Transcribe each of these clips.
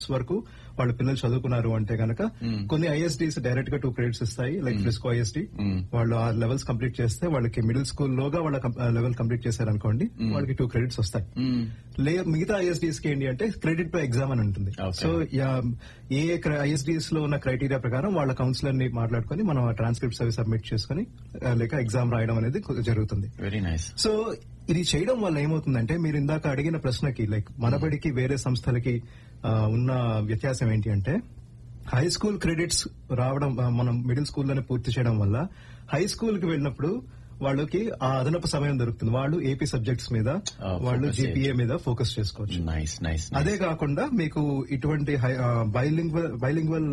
వరకు వాళ్ళ పిల్లలు చదువుకున్నారు అంటే గనక కొన్ని ఐఎస్డీస్ డైరెక్ట్ గా టూ క్రెడిట్స్ ఇస్తాయి లైక్ ఫ్రిస్కో ఐఎస్డి వాళ్ళు ఆ లెవెల్స్ కంప్లీట్ చేస్తే వాళ్ళకి మిడిల్ స్కూల్ లోగా వాళ్ళ లెవెల్ కంప్లీట్ చేశారనుకోండి వాళ్ళకి టూ క్రెడిట్స్ వస్తాయి లే మిగతా ఐఎస్డీస్ కి ఏంటి అంటే క్రెడిట్ పై ఎగ్జామ్ అని ఉంటుంది Okay. సో ఏ ఐఎస్డీస్ లో ఉన్న క్రైటీరియా ప్రకారం వాళ్ళ కౌన్సిలర్ ని మాట్లాడుకుని మనం ట్రాన్స్క్రిప్ట్స్ అవి సబ్మిట్ చేసుకుని ఆ, లేక ఎగ్జామ్ రాయడం అనేది జరుగుతుంది వెరీ నైస్ సో ఇది చేయడం వల్ల ఏమవుతుందంటే మీరు ఇందాక అడిగిన ప్రశ్నకి లైక్ మనబడికి వేరే సంస్థలకి ఆ, ఉన్న వ్యత్యాసం ఏంటి అంటే హై స్కూల్ క్రెడిట్స్ రావడం ఆ, మనం మిడిల్ స్కూల్లోనే పూర్తి చేయడం వల్ల హై స్కూల్ కి వెళ్ళినప్పుడు వాళ్ళకి ఆ అదనపు సమయం దొరుకుతుంది వాళ్ళు ఏపీ సబ్జెక్ట్స్ మీద Ah, వాళ్ళు focus జీపీఏ మీద ఫోకస్ చేసుకోవచ్చు నైస్ నైస్ అదే కాకుండా మీకు ఇటువంటి బైలింగ్వల్ బైలింగ్వల్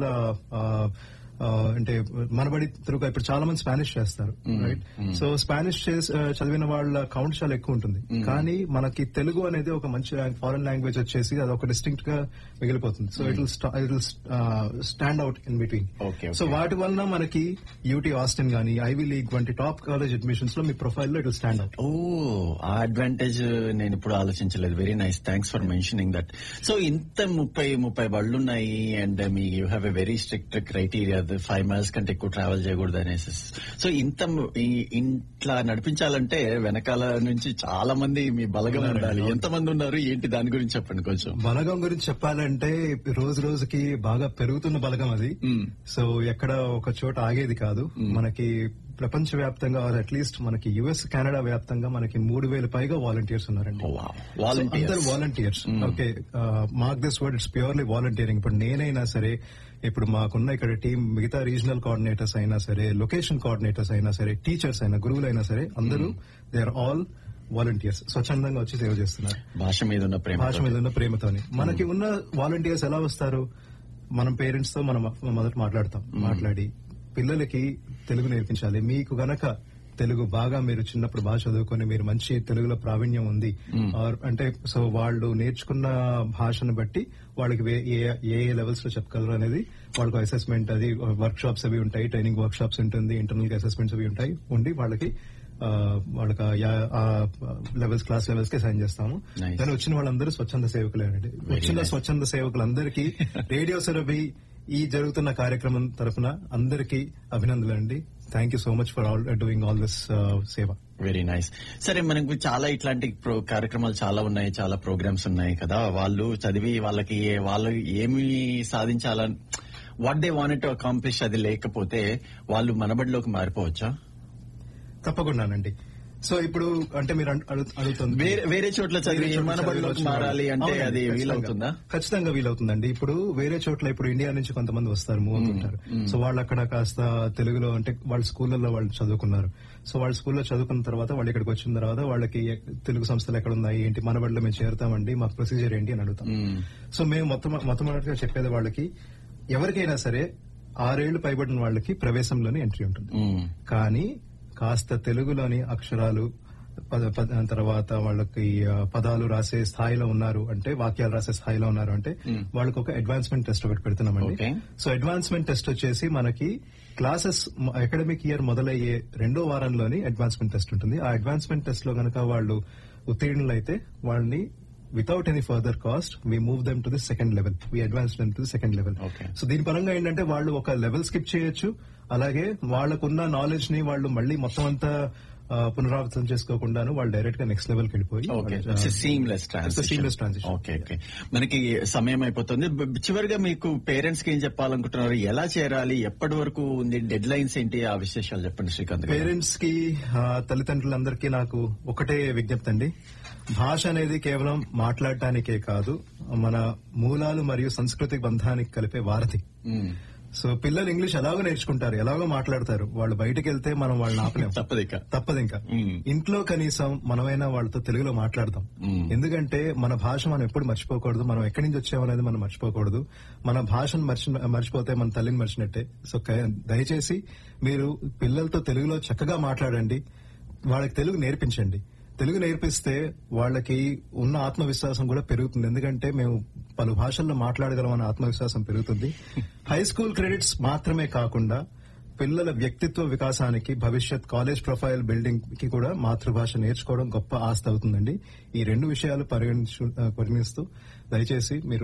అంటే మనబడి తిరుగు ఇప్పుడు చాలా మంది స్పానిష్ చేస్తారు రైట్ సో స్పానిష్ చేస్- ఆ, చదివిన వాళ్ళ కౌంట్ చాలా ఎక్కువ ఉంటుంది కానీ మనకి తెలుగు అనేది ఒక మంచి ఫారెన్ లాంగ్వేజ్ వచ్చేసి అది ఒక డిస్టింక్ట్ గా మిగిలిపోతుంది so it it will stand out in between Okay, so వాటి వలన మనకి యూటీ ఆస్టిన్ గానీ ఐవీ లీగ్ వంటి టాప్ కాలేజ్ అడ్మిషన్స్ లో మీ ప్రొఫైల్ లో it will stand out oh uh advantage నేను ఇప్పుడు ఆలోచించలేదు very nice thanks for mentioning that so ఇంత ముప్పై ముప్పై బళ్ళు ఉన్నాయి అండ్ మీ you have a very strict criteria five miles కంటే ఎక్కువ ట్రావెల్ చేయకూడదు అనేసి సో ఇంత ము- ఈ- ఇంట్లా నడిపించాలంటే వెనకాల నుంచి చాలా మంది మీ బలగం ఉండాలి ఎంత మంది ఉన్నారు ఏంటి దాని గురించి చెప్పండి కొంచెం బలగం గురించి చెప్పాలంటే రోజు రోజుకి బాగా పెరుగుతున్న బలగం అది మ్మ్. సో ఎక్కడ ఒక చోట ఆగేది కాదు మనకి ప్రపంచ వ్యాప్తంగా అట్లీస్ట్ మనకి యుఎస్ కెనడా వ్యాప్తంగా మనకి మూడు వేల పైగా వాలంటీర్స్ ఉన్నారండి Oh, wow. So, Volunteers. అందరు volunteers okay mark this word it's purely volunteering ఇప్పుడు నేనైనా సరే ఇప్పుడు మాకున్న ఇక్కడ టీం మిగతా రీజనల్ కోఆర్డినేటర్స్ అయినా సరే లొకేషన్ కోఆర్డినేటర్స్ అయినా సరే టీచర్స్ అయినా గురువులు అయినా సరే అందరూ దే ఆర్ ఆల్ వాలంటీర్స్ స్వచ్ఛందంగా వచ్చి సేవ చేస్తున్నారు భాష మీద ఉన్న ప్రేమ భాష మీద ఉన్న ప్రేమతోని మనకి ఉన్న వాలంటీర్స్ ఎలా వస్తారు మనం పేరెంట్స్ తో మనం మొదట మాట్లాడతాం మాట్లాడి పిల్లలకి తెలుగు నేర్పించాలి మీకు గనక తెలుగు బాగా మీరు చిన్నప్పుడు బాగా చదువుకొని మీరు మంచి తెలుగులో ప్రావీణ్యం ఉంది Or అంటే సో వాళ్ళు నేర్చుకున్న భాషను బట్టి వాళ్ళకి వే- ఏ ఏ లెవెల్స్ లో చెప్పగలరు అనేది వాళ్ళకి అసెస్మెంట్ అది వర్క్ షాప్స్ అవి ఉంటాయి ట్రైనింగ్ వర్క్ షాప్స్ ఉంటుంది ఇంటర్నల్ అసెస్మెంట్స్ అవి ఉంటాయి ఉండి వాళ్ళకి ఆ, వాళ్ళకి ఆ లెవెల్స్ క్లాస్ లెవెల్స్ కి సైన్ చేస్తాము Nice. దాని వచ్చిన వాళ్ళందరూ స్వచ్ఛంద సేవకులేనండి వచ్చిన nice. స్వచ్ఛంద సేవకులందరికీ రేడియో సెరబి ఈ జరుగుతున్న కార్యక్రమం తరఫున అందరికీ అభినందనలండి thank you so much for all doing all this సేవ వెరీ నైస్ సరే మనకు చాలా ఇట్లాంటి ప్రో కార్యక్రమాలు చాలా ఉన్నాయి చాలా ప్రోగ్రామ్స్ ఉన్నాయి కదా వాళ్ళు చదివి వాళ్ళకి ఏ- వాళ్ళు ఏమి సాధించాలని what they want to accomplish అది లేకపోతే వాళ్ళు మనబడిలోకి మారిపోవచ్చా తప్పకుండానండి సో ఇప్పుడు అంటే మీరు అడు- అడు- అడుగుతుంది వేరే వేరే చోట్ల చదివి వేరే చోట్ల మనబడిలోకి చదివి మారాలి అంటే అవునండి, అది ఖచ్చితంగా. వీలవుతుందా ఖచ్చితంగా వీలవుతుందండి ఇప్పుడు వేరే చోట్ల ఇప్పుడు ఇండియా నుంచి కొంతమంది వస్తారు మూవ్ అవుతుంటారు సో వాళ్ళు అక్కడ కాస్త తెలుగులో అంటే వాళ్ళ స్కూళ్ళల్లో వాళ్ళు చదువుకున్నారు సో వాళ్ళ స్కూల్లో చదువుకున్న తర్వాత వాళ్ళు ఇక్కడికి వచ్చిన తర్వాత వాళ్ళకి ఎ- తెలుగు సంస్థలు ఎక్కడ ఉన్నాయి ఏంటి మన బడిలో మేము చేరుతామండి మాకు ప్రొసీజర్ ఏంటి అని అడుగుతాం మ్మ్. సో మేము మొత్తం మొట్టమొదటిగా చెప్పేది వాళ్ళకి ఎవరికైనా సరే ఆరేళ్లు పైబడిన వాళ్ళకి ప్రవేశంలోనే ఎంట్రీ ఉంటుంది మ్మ్. కానీ కాస్త తెలుగులోని అక్షరాలు పద- పద- తర్వాత వాళ్ళకి ఆ, పదాలు రాసే స్థాయిలో ఉన్నారు అంటే వాక్యాలు రాసే స్థాయిలో ఉన్నారు అంటే వాళ్ళకి ఒక అడ్వాన్స్మెంట్ టెస్ట్ ఒకటి పెడుతున్నామండి Okay. సో అడ్వాన్స్మెంట్ టెస్ట్ వచ్చేసి మనకి క్లాసెస్ అకాడమిక్ ఇయర్ మొదలయ్యే రెండో వారంలోని అడ్వాన్స్మెంట్ టెస్ట్ ఉంటుంది ఆ అడ్వాన్స్మెంట్ టెస్ట్ లో గనక వాళ్ళు ఉత్తీర్ణులైతే వాళ్ళని without any further cost we move them to the second level we advance them to the second level Okay. So దీని పరంగా ఏంటంటే వాళ్ళు ఒక లెవెల్ స్కిప్ చేయొచ్చు అలాగే వాళ్ళకున్న నాలెడ్జ్ ని వాళ్ళు మళ్ళీ మొత్తం అంతా ఆ, పునరావృతం చేసుకోకుండాను వాళ్ళు డైరెక్ట్ గా నెక్స్ట్ లెవెల్ కి వెళ్ళిపోయి ఓకే వాళ్ళు, seamless It's a seamless transition. Okay okay మనకి సమయం అయిపోతుంది బ- చివరిగా మీకు పేరెంట్స్ కి ఏం చెప్పాలనుకుంటున్నారు ఎలా చేరాలి ఎప్పటి వరకు ఉంది డెడ్ లైన్స్ ఏంటి ఆ విశేషాలు చెప్పండి శ్రీకాంత్ గారు పేరెంట్స్ కి ఆ, తల్లిదండ్రులందరికీ నాకు ఒకటే విజ్ఞప్తి అండి భాష అనేది కేవలం మాట్లాడటానికే కాదు మన మూలాలు మరియు సంస్కృతి బంధానికి కలిపే వారధి మ్మ్. సో పిల్లలు ఇంగ్లీష్ ఎలాగో నేర్చుకుంటారు ఎలాగో మాట్లాడతారు వాళ్ళు బయటికి వెళ్తే మనం వాళ్ళని ఆపలేం తప్పదు ఇక తప్పదు ఇంకా మ్మ్. ఇంట్లో కనీసం మనమైనా వాళ్ళతో తెలుగులో మాట్లాడతాం మ్మ్. ఎందుకంటే మన భాష మనం ఎప్పుడు మర్చిపోకూడదు మనం ఎక్కడి నుంచి వచ్చామనేది మనం మర్చిపోకూడదు మన భాషను మర్చి మర్చిపోతే మన తల్లిని మర్చినట్టే సో క- దయచేసి మీరు పిల్లలతో తెలుగులో చక్కగా మాట్లాడండి వాళ్ళకి తెలుగు నేర్పించండి తెలుగు నేర్పిస్తే వాళ్ళకి ఉన్న ఆత్మవిశ్వాసం కూడా పెరుగుతుంది ఎందుకంటే మేము పలు భాషల్లో మాట్లాడగలం అనే ఆత్మవిశ్వాసం పెరుగుతుంది హై స్కూల్ క్రెడిట్స్ మాత్రమే కాకుండా పిల్లల వ్యక్తిత్వ వికాసానికి భవిష్యత్ కాలేజ్ ప్రొఫైల్ బిల్డింగ్ కి కూడా మాతృభాష నేర్చుకోవడం గొప్ప ఆస్తి అవుతుందండి ఈ రెండు విషయాలు పరిగణించు- పరిగణిస్తూ దయచేసి మీరు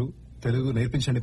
తెలుగు నేర్పించండి